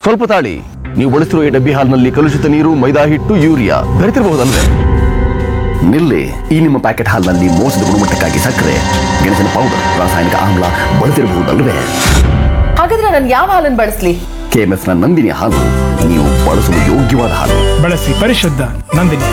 ಸ್ವಲ್ಪ ತಾಳಿ ನೀವು ಬಳಸಿರುವ ಈ ಡಬ್ಬಿ ಹಾಲ್ನಲ್ಲಿ ಕಲುಷಿತ ನೀರು ಮೈದಾ ಹಿಟ್ಟು ಯೂರಿಯಾ ಬೆರೆತಿರಬಹುದಲ್ವೇ ನಿಲ್ಲಿ ಈ ನಿಮ್ಮ ಪ್ಯಾಕೆಟ್ ಹಾಲ್ನಲ್ಲಿ ಮೋಸದ ಗುಣಮಟ್ಟಕ್ಕಾಗಿ ಸಕ್ಕರೆ ಗೆಣಸಿನ ಪೌಡರ್ ರಾಸಾಯನಿಕ ಆಮ್ಲ ಬಳಸಿರಬಹುದಲ್ವೇ ಹಾಗಾದ್ರೆ ನಾನು ಯಾವ ಹಾಲನ್ನು ಬಳಸ್ಲಿ ಕೆಎಂಎಫ್ನ ನಂದಿನಿ ಹಾಲು ನೀವು ಬಳಸಲು ಯೋಗ್ಯವಾದ ಹಾಲು ಬಳಸಿ ಪರಿಶುದ್ಧ ನಂದಿನಿ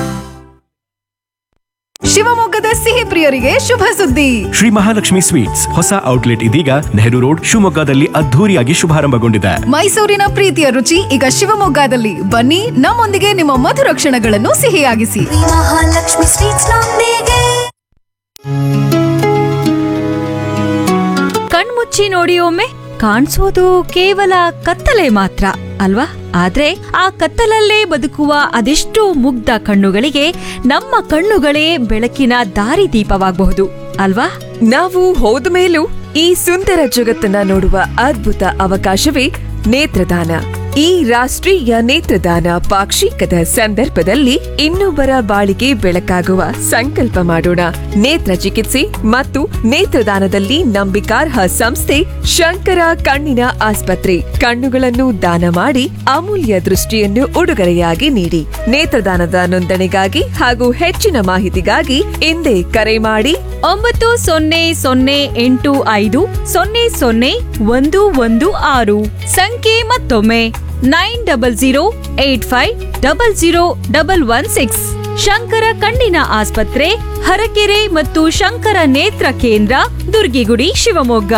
ಶಿವಮೊಗ್ಗದ ಸಿಹಿ ಪ್ರಿಯರಿಗೆ ಶುಭ ಸುದ್ದಿ ಶ್ರೀ ಮಹಾಲಕ್ಷ್ಮಿ ಸ್ವೀಟ್ಸ್ ಹೊಸ ಔಟ್ಲೆಟ್ ಇದೀಗ ನೆಹರು ರೋಡ್ ಶಿವಮೊಗ್ಗದಲ್ಲಿ ಅದ್ಧೂರಿಯಾಗಿ ಶುಭಾರಂಭಗೊಂಡಿದೆ ಮೈಸೂರಿನ ಪ್ರೀತಿಯ ರುಚಿ ಈಗ ಶಿವಮೊಗ್ಗದಲ್ಲಿ ಬನ್ನಿ ನಮ್ಮೊಂದಿಗೆ ನಿಮ್ಮ ಮಧುರ ಕ್ಷಣಗಳನ್ನು ಸಿಹಿಯಾಗಿಸಿ ಮಹಾಲಕ್ಷ್ಮಿ ಸ್ವೀಟ್ಸ್ ನೊಂದಿಗೆ ಕಣ್ಮುಚ್ಚಿ ನೋಡಿ ಒಮ್ಮೆ ಕಾಣಿಸೋದು ಕೇವಲ ಕತ್ತಲೆ ಮಾತ್ರ ಅಲ್ವಾ ಆದ್ರೆ ಆ ಕತ್ತಲಲ್ಲೇ ಬದುಕುವ ಅದೆಷ್ಟೋ ಮುಗ್ಧ ಕಣ್ಣುಗಳಿಗೆ ನಮ್ಮ ಕಣ್ಣುಗಳೇ ಬೆಳಕಿನ ದಾರಿದೀಪವಾಗಬಹುದು ಅಲ್ವಾ ನಾವು ಹೋದ ಮೇಲೂ ಈ ಸುಂದರ ಜಗತ್ತನ್ನ ನೋಡುವ ಅದ್ಭುತ ಅವಕಾಶವೇ ನೇತ್ರದಾನ ಈ ರಾಷ್ಟ್ರೀಯ ನೇತ್ರದಾನ ಪಾಕ್ಷಿಕದ ಸಂದರ್ಭದಲ್ಲಿ ಇನ್ನೊಬ್ಬರ ಬಾಳಿಗೆ ಬೆಳಕಾಗುವ ಸಂಕಲ್ಪ ಮಾಡೋಣ ನೇತ್ರ ಚಿಕಿತ್ಸೆ ಮತ್ತು ನೇತ್ರದಾನದಲ್ಲಿ ನಂಬಿಕಾರ್ಹ ಸಂಸ್ಥೆ ಶಂಕರ ಕಣ್ಣಿನ ಆಸ್ಪತ್ರೆ ಕಣ್ಣುಗಳನ್ನು ದಾನ ಮಾಡಿ ಅಮೂಲ್ಯ ದೃಷ್ಟಿಯನ್ನು ಉಡುಗೊರೆಯಾಗಿ ನೀಡಿ ನೇತ್ರದಾನದ ನೋಂದಣಿಗಾಗಿ ಹಾಗೂ ಹೆಚ್ಚಿನ ಮಾಹಿತಿಗಾಗಿ ಹಿಂದೆ ಕರೆ ಮಾಡಿ ಒಂಬತ್ತು ಸೊನ್ನೆ ಸೊನ್ನೆ ಎಂಟು ಐದು ಸೊನ್ನೆ ಸೊನ್ನೆ ಒಂದು ಒಂದು ಆರು ಸಂಖ್ಯೆ ಮತ್ತೊಮ್ಮೆ nine double zero eight five double zero double one six Shankara ಕಣ್ಣಿನ ಆಸ್ಪತ್ರೆ ಹರಕೆರೆ ಮತ್ತು ಶಂಕರ ನೇತ್ರ ಕೇಂದ್ರ ದುರ್ಗಿಗುಡಿ ಶಿವಮೊಗ್ಗ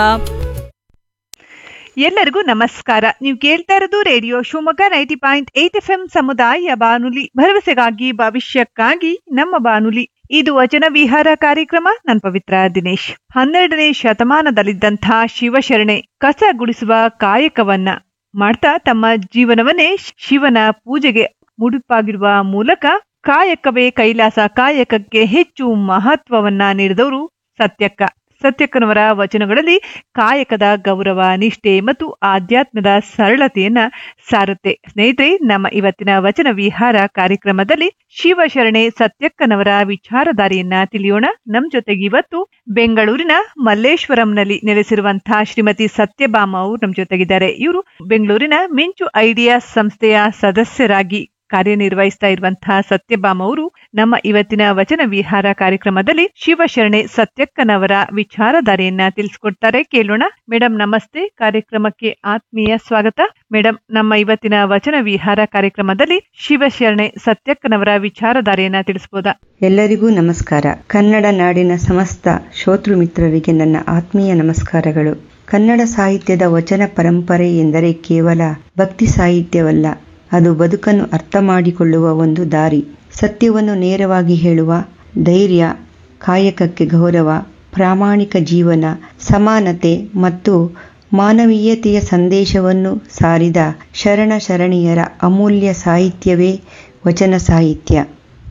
ಎಲ್ಲರಿಗೂ ನಮಸ್ಕಾರ ನೀವು ಕೇಳ್ತಾ ಇರೋದು radio Shivamogga ninety point eight F M ಸಮುದಾಯ ಬಾನುಲಿ ಭರವಸೆಗಾಗಿ ಭವಿಷ್ಯಕ್ಕಾಗಿ ನಮ್ಮ ಬಾನುಲಿ ಇದು ವಚನ ವಿಹಾರ ಕಾರ್ಯಕ್ರಮ ನನ್ ಪವಿತ್ರ ದಿನೇಶ್ ಹನ್ನೆರಡನೇ ಶತಮಾನದಲ್ಲಿದ್ದಂಥ ಶಿವಶರಣೆ ಕಸ ಗುಡಿಸುವ ಕಾಯಕವನ್ನ ಮಾಡ್ತಾ ತಮ್ಮ ಜೀವನವನ್ನೇ ಶಿವನ ಪೂಜೆಗೆ ಮುಡುಪಾಗಿರುವ ಮೂಲಕ ಕಾಯಕವೇ ಕೈಲಾಸ ಕಾಯಕಕ್ಕೆ ಹೆಚ್ಚು ಮಹತ್ವವನ್ನ ನೀಡಿದವರು ಸತ್ಯಕ್ಕ ಸತ್ಯಕ್ಕನವರ ವಚನಗಳಲ್ಲಿ ಕಾಯಕದ ಗೌರವ ನಿಷ್ಠೆ ಮತ್ತು ಆಧ್ಯಾತ್ಮದ ಸರಳತೆಯನ್ನ ಸಾರುತ್ತೆ ಸ್ನೇಹಿತರೆ ನಮ್ಮ ಇವತ್ತಿನ ವಚನ ವಿಹಾರ ಕಾರ್ಯಕ್ರಮದಲ್ಲಿ ಶಿವಶರಣೆ ಸತ್ಯಕ್ಕನವರ ವಿಚಾರಧಾರೆಯನ್ನ ತಿಳಿಯೋಣ ನಮ್ ಜೊತೆಗೆ ಇವತ್ತು ಬೆಂಗಳೂರಿನ ಮಲ್ಲೇಶ್ವರಂನಲ್ಲಿ ನೆಲೆಸಿರುವಂತಹ ಶ್ರೀಮತಿ ಸತ್ಯಭಾಮ ಅವರು ನಮ್ ಜೊತೆಗಿದ್ದಾರೆ ಇವರು ಬೆಂಗಳೂರಿನ ಮಿಂಚು ಐಡಿಯಾ ಸಂಸ್ಥೆಯ ಸದಸ್ಯರಾಗಿ ಕಾರ್ಯನಿರ್ವಹಿಸ್ತಾ ಇರುವಂತಹ ಸತ್ಯಭಾಮ ಅವರು ನಮ್ಮ ಇವತ್ತಿನ ವಚನ ವಿಹಾರ ಕಾರ್ಯಕ್ರಮದಲ್ಲಿ ಶಿವಶರಣೆ ಸತ್ಯಕ್ಕನವರ ವಿಚಾರಧಾರೆಯನ್ನ ತಿಳಿಸ್ಕೊಡ್ತಾರೆ ಕೇಳೋಣ ಮೇಡಮ್ ನಮಸ್ತೆ ಕಾರ್ಯಕ್ರಮಕ್ಕೆ ಆತ್ಮೀಯ ಸ್ವಾಗತ ಮೇಡಮ್ ನಮ್ಮ ಇವತ್ತಿನ ವಚನ ವಿಹಾರ ಕಾರ್ಯಕ್ರಮದಲ್ಲಿ ಶಿವಶರಣೆ ಸತ್ಯಕ್ಕನವರ ವಿಚಾರಧಾರೆಯನ್ನ ತಿಳಿಸ್ಬೋದಾ ಎಲ್ಲರಿಗೂ ನಮಸ್ಕಾರ ಕನ್ನಡ ನಾಡಿನ ಸಮಸ್ತ ಶ್ರೋತೃ ಮಿತ್ರರಿಗೆ ನನ್ನ ಆತ್ಮೀಯ ನಮಸ್ಕಾರಗಳು ಕನ್ನಡ ಸಾಹಿತ್ಯದ ವಚನ ಪರಂಪರೆ ಎಂದರೆ ಕೇವಲ ಭಕ್ತಿ ಸಾಹಿತ್ಯವಲ್ಲ ಅದು ಬದುಕನ್ನು ಅರ್ಥ ಮಾಡಿಕೊಳ್ಳುವ ಒಂದು ದಾರಿ ಸತ್ಯವನ್ನು ನೇರವಾಗಿ ಹೇಳುವ ಧೈರ್ಯ ಕಾಯಕಕ್ಕೆ ಗೌರವ ಪ್ರಾಮಾಣಿಕ ಜೀವನ ಸಮಾನತೆ ಮತ್ತು ಮಾನವೀಯತೆಯ ಸಂದೇಶವನ್ನು ಸಾರಿದ ಶರಣ ಶರಣೀಯರ ಅಮೂಲ್ಯ ಸಾಹಿತ್ಯವೇ ವಚನ ಸಾಹಿತ್ಯ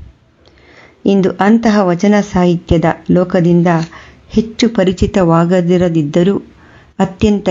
ಇಂದು ಅಂತಹ ವಚನ ಸಾಹಿತ್ಯದ ಲೋಕದಿಂದ ಹೆಚ್ಚು ಪರಿಚಿತವಾಗದಿರದಿದ್ದರೂ ಅತ್ಯಂತ